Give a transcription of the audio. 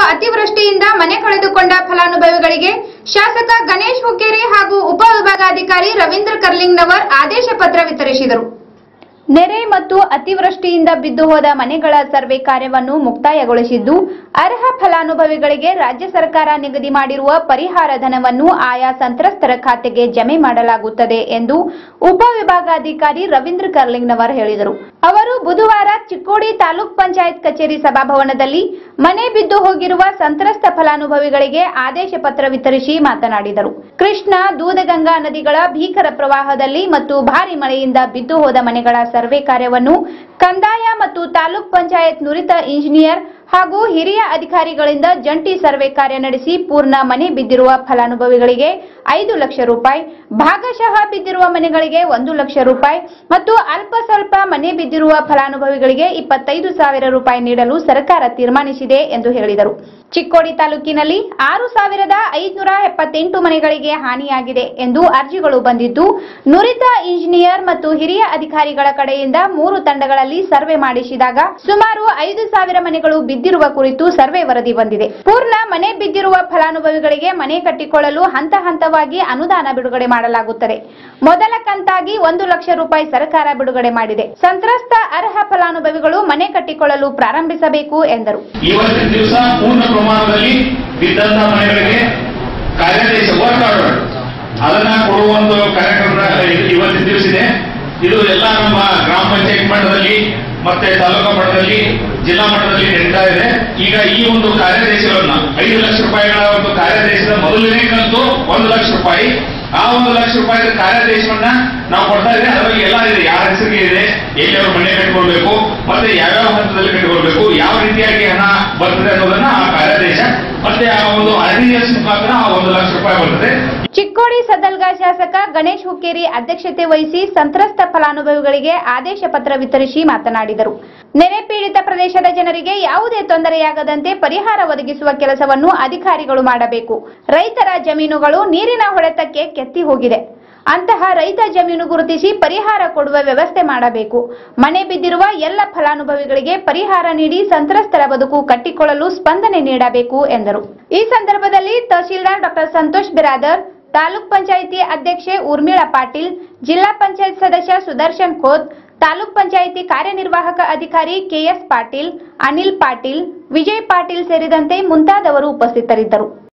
ಅತಿವೃಷ್ಟಿಯಿಂದ ಮನೆ ಕಳೆದುಕೊಂಡ ಫಲಾನುಭವಿಗಳಿಗೆ ಶಾಸಕ ಗಣೇಶ್ ಹುಕ್ಕೇರಿ ಹಾಗೂ ಉಪವಿಭಾಗಾಧಿಕಾರಿ ರವೀಂದ್ರ ಕರ್ಲಿಂಗ್ನವರ್ ಆದೇಶ ಪತ್ರ ವಿತರಿಸಿದರು ನೆರೆ ಮತ್ತು ಅತಿವೃಷ್ಟಿಯಿಂದ ಬಿದ್ದು ಹೋದ ಮನೆಗಳ ಸರ್ವೆ ಕಾರ್ಯವನ್ನು ಮುಕ್ತಾಯಗೊಳಿಸಿದ್ದು ಅರ್ಹ ಫಲಾನುಭವಿಗಳಿಗೆ ರಾಜ್ಯ ಸರ್ಕಾರ ನಿಗದಿ ಮಾಡಿರುವ ಪರಿಹಾರ ಧನವನ್ನು ಆಯಾ ಸಂತ್ರಸ್ತರ ಖಾತೆಗೆ ಜಮೆ ಮಾಡಲಾಗುತ್ತದೆ ಎಂದು ಉಪವಿಭಾಗಾಧಿಕಾರಿ ರವೀಂದ್ರ ಕರ್ಲಿಂಗ್ನವರ್ ಹೇಳಿದರು ಅವರು ಬುಧವಾರ ಚಿಕ್ಕೋಡಿ ತಾಲೂಕ್ ಪಂಚಾಯತ್ ಕಚೇರಿ ಸಭಾಭವನದಲ್ಲಿ ಮನೆ ಬಿದ್ದು ಹೋಗಿರುವ ಸಂತ್ರಸ್ತ ಫಲಾನುಭವಿಗಳಿಗೆ ಆದೇಶ ಪತ್ರ ವಿತರಿಸಿ ಮಾತನಾಡಿದರು ಕೃಷ್ಣ ದೂದಗಂಗಾ ನದಿಗಳ ಭೀಕರ ಪ್ರವಾಹದಲ್ಲಿ ಮತ್ತು ಭಾರಿ ಮಳೆಯಿಂದ ಬಿದ್ದು ಹೋದ ಮನೆಗಳ ಸರ್ವೆ ಕಾರ್ಯವನ್ನು ಕಂದಾಯ ಮತ್ತು ತಾಲೂಕ್ ಪಂಚಾಯತ್ ನುರಿತ ಇಂಜಿನಿಯರ್ ಹಾಗೂ ಹಿರಿಯ ಅಧಿಕಾರಿಗಳಿಂದ ಜಂಟಿ ಸರ್ವೆ ಕಾರ್ಯ ನಡೆಸಿ ಪೂರ್ಣ ಮನೆ ಬಿದ್ದಿರುವ ಫಲಾನುಭವಿಗಳಿಗೆ ಐದು ಲಕ್ಷ ರೂಪಾಯಿ ಭಾಗಶಃ ಬಿದ್ದಿರುವ ಮನೆಗಳಿಗೆ ಒಂದು ಲಕ್ಷ ರೂಪಾಯಿ ಮತ್ತು ಅಲ್ಪ ಸ್ವಲ್ಪ ಮನೆ ಬಿದ್ದಿರುವ ಫಲಾನುಭವಿಗಳಿಗೆ ಇಪ್ಪತ್ತೈದು ಸಾವಿರ ರೂಪಾಯಿ ನೀಡಲು ಸರ್ಕಾರ ತೀರ್ಮಾನಿಸಿದೆ ಎಂದು ಹೇಳಿದರು ಚಿಕ್ಕೋಡಿ ತಾಲೂಕಿನಲ್ಲಿ ಆರು ಸಾವಿರದ ಐದುನೂರ ಎಪ್ಪತ್ತೆಂಟು ಮನೆಗಳಿಗೆ ಹಾನಿಯಾಗಿದೆ ಎಂದು ಅರ್ಜಿಗಳು ಬಂದಿದ್ದು ನುರಿತ ಇಂಜಿನಿಯರ್ ಮತ್ತು ಹಿರಿಯ ಅಧಿಕಾರಿಗಳ ಕಡೆಯಿಂದ ಮೂರು ತಂಡಗಳಲ್ಲಿ ಸರ್ವೆ ಮಾಡಿಸಿದಾಗ ಸುಮಾರು ಐದು ಸಾವಿರ ಮನೆಗಳು ಬಿದ್ದಿರುವ ಕುರಿತು ಸರ್ವೆ ವರದಿ ಬಂದಿದೆ ಪೂರ್ಣ ಮನೆ ಬಿದ್ದಿರುವ ಫಲಾನುಭವಿಗಳಿಗೆ ಮನೆ ಕಟ್ಟಿಕೊಳ್ಳಲು ಹಂತ ಹಂತವಾಗಿ ಅನುದಾನ ಬಿಡುಗಡೆ ಮಾಡಲಾಗುತ್ತದೆ ಮೊದಲ ಕಂತಾಗಿ ಒಂದು ಲಕ್ಷ ರೂಪಾಯಿ ಸರ್ಕಾರ ಬಿಡುಗಡೆ ಮಾಡಿದೆ ಸಂತ್ರಸ್ತ ಅರ್ಹ ಫಲಾನುಭವಿಗಳು ಮನೆ ಕಟ್ಟಿಕೊಳ್ಳಲು ಪ್ರಾರಂಭಿಸಬೇಕು ಎಂದರು ಇವತ್ತಿನ ದಿವಸ ಪೂರ್ಣ ಪ್ರಮಾಣದಲ್ಲಿ ಬಿದ್ದಂತ ಮನೆಗಳಿಗೆ ಕಾರ್ಯಾದೇಶ ವರ್ಕ್ ಆರ್ಡರ್ ಅದನ್ನ ಕೊಡುವ ಒಂದು ಕಾರ್ಯಕ್ರಮ ಇದು ಇವತ್ತಿನ ದಿವಸ ಇದೆ ಇದು ಎಲ್ಲ ನಮ್ಮ ಗ್ರಾಮ ಪಂಚಾಯತ್ ಮಟ್ಟದಲ್ಲಿ ಮತ್ತೆ ತಾಲೂಕು ಮಟ್ಟದಲ್ಲಿ ಜಿಲ್ಲಾ ಮಟ್ಟದಲ್ಲಿ ನಡೀತಾ ಇದೆ ಈಗ ಈ ಒಂದು ಕಾರ್ಯಾದೇಶಗಳನ್ನ ಐದು ಲಕ್ಷ ರೂಪಾಯಿಗಳ ಒಂದು ಕಾರ್ಯಾದೇಶದ ಮೊದಲನೇ ಕಂತು ಒಂದು ಲಕ್ಷ ರೂಪಾಯಿ ಆ ಒಂದು ಲಕ್ಷ ರೂಪಾಯಿ ಕಾರ್ಯಾದೇಶವನ್ನ ನಾವು ಕೊಡ್ತಾ ಇದ್ರೆ ಅದರಲ್ಲಿ ಎಲ್ಲ ಇದೆ ಯಾರ ಹೆಸರಿಗೆ ಇದೆ ಎಲ್ಲಿ ಅವರು ಮನೆ ಕಟ್ಕೊಳ್ಬೇಕು ಮತ್ತೆ ಯಾವ್ಯಾವ ಹಂತದಲ್ಲಿ ಕಟ್ಕೊಳ್ಬೇಕು ಯಾವ ರೀತಿಯಾಗಿ ಹಣ ಬರ್ತದೆ ಅನ್ನೋದನ್ನ ಆ ಕಾರ್ಯಾದೇಶ ಮತ್ತೆ ಆ ಒಂದು ಆರ್ ಡಿ ಎಸ್ ಮುಖಾಂತರ ಆ ಒಂದು ಲಕ್ಷ ರೂಪಾಯಿ ಬರ್ತದೆ ಚಿಕ್ಕೋಡಿ ಸದಲ್ಗಾ ಶಾಸಕ ಗಣೇಶ್ ಹುಕ್ಕೇರಿ ಅಧ್ಯಕ್ಷತೆ ವಹಿಸಿ ಸಂತ್ರಸ್ತ ಫಲಾನುಭವಿಗಳಿಗೆ ಆದೇಶ ಪತ್ರ ವಿತರಿಸಿ ಮಾತನಾಡಿದರು ನೆರೆ ಪೀಡಿತ ಪ್ರದೇಶದ ಜನರಿಗೆ ಯಾವುದೇ ತೊಂದರೆಯಾಗದಂತೆ ಪರಿಹಾರ ಒದಗಿಸುವ ಕೆಲಸವನ್ನು ಅಧಿಕಾರಿಗಳು ಮಾಡಬೇಕು ರೈತರ ಜಮೀನುಗಳು ನೀರಿನ ಹೊಡೆತಕ್ಕೆ ಕೆತ್ತಿ ಹೋಗಿದೆ ಅಂತಹ ರೈತ ಜಮೀನು ಗುರುತಿಸಿ ಪರಿಹಾರ ಕೊಡುವ ವ್ಯವಸ್ಥೆ ಮಾಡಬೇಕು ಮನೆ ಬಿದ್ದಿರುವ ಎಲ್ಲ ಫಲಾನುಭವಿಗಳಿಗೆ ಪರಿಹಾರ ನೀಡಿ ಸಂತ್ರಸ್ತರ ಬದುಕು ಕಟ್ಟಿಕೊಳ್ಳಲು ಸ್ಪಂದನೆ ನೀಡಬೇಕು ಎಂದರು ಈ ಸಂದರ್ಭದಲ್ಲಿ ತಹಶೀಲ್ದಾರ್ ಡಾಕ್ಟರ್ ಸಂತೋಷ್ ಬಿರಾದರ್ ತಾಲೂಕ್ ಪಂಚಾಯಿತಿ ಅಧ್ಯಕ್ಷೆ ಊರ್ಮಿಳಾ ಪಾಟೀಲ್ ಜಿಲ್ಲಾ ಪಂಚಾಯತ್ ಸದಸ್ಯ ಸುದರ್ಶನ್ ಖೋತ್ ತಾಲೂಕ್ ಪಂಚಾಯಿತಿ ಕಾರ್ಯನಿರ್ವಾಹಕ ಅಧಿಕಾರಿ ಕೆಎಸ್ ಪಾಟೀಲ್ ಅನಿಲ್ ಪಾಟೀಲ್ ವಿಜಯ್ ಪಾಟೀಲ್ ಸೇರಿದಂತೆ ಮುಂತಾದವರು ಉಪಸ್ಥಿತರಿದ್ದರು